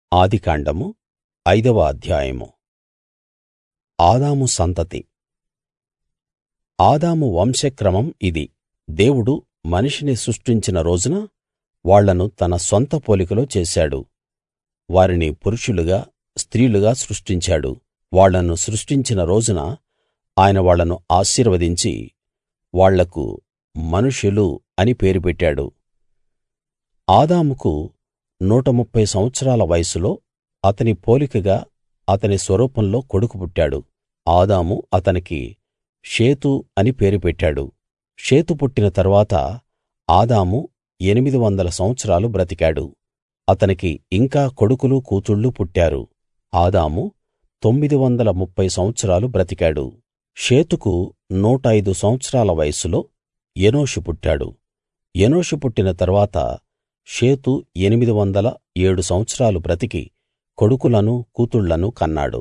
ఆదికాండము ఐదవ అధ్యాయము ఆదాము సంతతి ఆదాము వంశక్రమం ఇది దేవుడు మనిషిని సృష్టించిన రోజున వాళ్ళను తన సొంత పోలికలో చేశాడు వారిని పురుషులుగా స్త్రీలుగా సృష్టించాడు వాళ్ళను సృష్టించిన రోజున ఆయన వాళ్ళను ఆశీర్వదించి వాళ్లకు మనుషులు అని పేరు పెట్టాడు ఆదాముకు నూట ముప్ఫై సంవత్సరాల వయస్సులో అతని పోలికగా అతని స్వరూపంలో కొడుకు పుట్టాడు ఆదాము అతనికి షేతు అని పేరు పెట్టాడు షేతు పుట్టిన తరువాత ఆదాము ఎనిమిది వందల సంవత్సరాలు బ్రతికాడు అతనికి ఇంకా కొడుకులు కూతుళ్ళు పుట్టారు ఆదాము తొమ్మిది వందల ముప్ఫై సంవత్సరాలు బ్రతికాడు షేతుకు నూట ఐదు సంవత్సరాల వయస్సులో ఎనోషు పుట్టాడు ఎనోషు పుట్టిన తరువాత షేతు ఎనిమిది వందల ఏడు సంవత్సరాలు బ్రతికి కొడుకులను కూతుళ్ళను కన్నాడు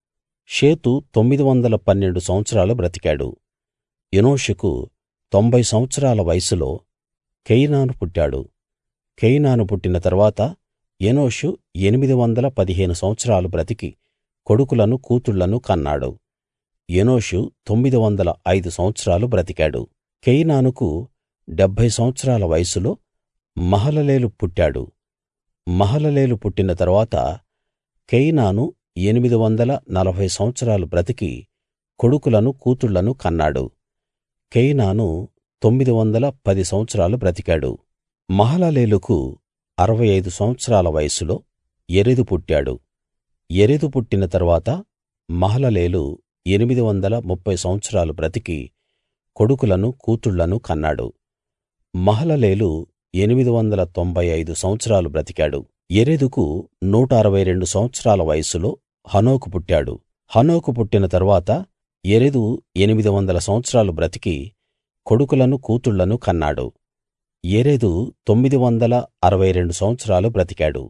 షేతు తొమ్మిది వందల పన్నెండు సంవత్సరాలు బ్రతికాడు ఎనోషుకు తొంభై సంవత్సరాల వయస్సులో కేయినాను పుట్టాడు కేయినాను పుట్టిన తరువాత ఎనోషు ఎనిమిది వందల పదిహేను సంవత్సరాలు బ్రతికి కొడుకులను కూతుళ్ళను కన్నాడు ఎనోషు తొమ్మిది వందల ఐదు సంవత్సరాలు బ్రతికాడు కేయినానుకు డెబ్భై సంవత్సరాల వయస్సులో మహలలేలు పుట్టాడు మహలలేలు పుట్టిన తరువాత కేయినాను ఎనిమిది వందల నలభై సంవత్సరాలు బ్రతికి కొడుకులను కూతుళ్ళను కన్నాడు కేయినాను తొమ్మిది వందల పది సంవత్సరాలు బ్రతికాడు మహలలేలుకు అరవై ఐదు సంవత్సరాల వయస్సులో యెరెదు పుట్టాడు యెరెదు పుట్టిన తరువాత మహలలేలు ఎనిమిది వందల ముప్ఫై సంవత్సరాలు బ్రతికి కొడుకులను కూతుళ్ళను కన్నాడు మహలలేలు ఎనిమిది వందల తొంభై ఐదు సంవత్సరాలు బ్రతికాడు యెరెదుకు నూట అరవై రెండు సంవత్సరాల వయస్సులో హనోకు పుట్టాడు హనోకు పుట్టిన తరువాత యెరెదు ఎనిమిది వందల సంవత్సరాలు బ్రతికి కొడుకులను కూతుళ్ళను కన్నాడు యెరెదు తొమ్మిది వందల అరవై రెండు సంవత్సరాలు బ్రతికాడు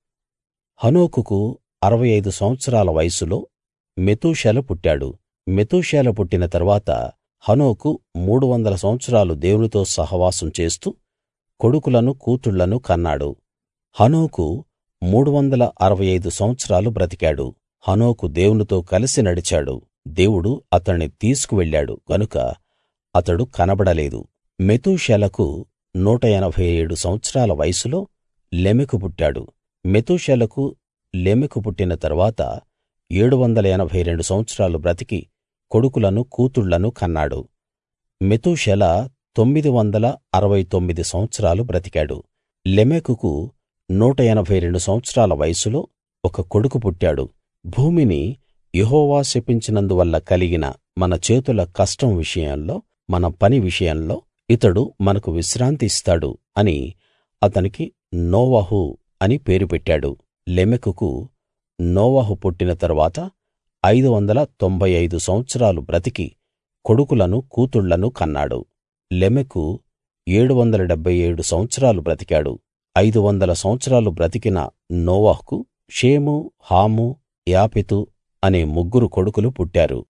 హనోకుకు అరవై ఐదు సంవత్సరాల వయస్సులో మెతూషెల పుట్టాడు మెతూషెల పుట్టిన తరువాత హనోకు మూడు వందల సంవత్సరాలు దేవునితో సహవాసం చేస్తూ కొడుకులను కూతుళ్ళను కన్నాడు హనోకు మూడు వందల అరవై ఐదు సంవత్సరాలు బ్రతికాడు హనోకు దేవునితో కలిసి నడిచాడు దేవుడు అతణ్ణి తీసుకు వెళ్ళాడు గనుక అతడు కనబడలేదు మెతూషెలకు నూట ఎనభై ఏడు సంవత్సరాల వయస్సులో లెమెకు పుట్టాడు మెతూషెలకు లెమెకు పుట్టిన తరువాత ఏడు వందల ఎనభై రెండు సంవత్సరాలు బ్రతికి కొడుకులను కూతుళ్ళను కన్నాడు మెతూషెల తొమ్మిది వందల అరవై తొమ్మిది సంవత్సరాలు బ్రతికాడు లెమెకుకు నూట ఎనభై రెండు సంవత్సరాల వయస్సులో ఒక కొడుకు పుట్టాడు భూమిని యెహోవా శపించినందువల్ల కలిగిన మన చేతుల కష్టం విషయంలో మన పని విషయంలో ఇతడు మనకు విశ్రాంతి ఇస్తాడు అని అతనికి నోవహు అని పేరు పెట్టాడు లెమెకుకు నోవహు పుట్టిన తరువాత ఐదు వందల తొంభై ఐదు సంవత్సరాలు బ్రతికి కొడుకులను కూతుళ్ళను కన్నాడు లెమెకు ఏడు వందల డెబ్భై ఏడు సంవత్సరాలు బ్రతికాడు ఐదు వందల సంవత్సరాలు బ్రతికిన నోవహుకు షేము హాము యాపెతు అనే ముగ్గురు కొడుకులు పుట్టారు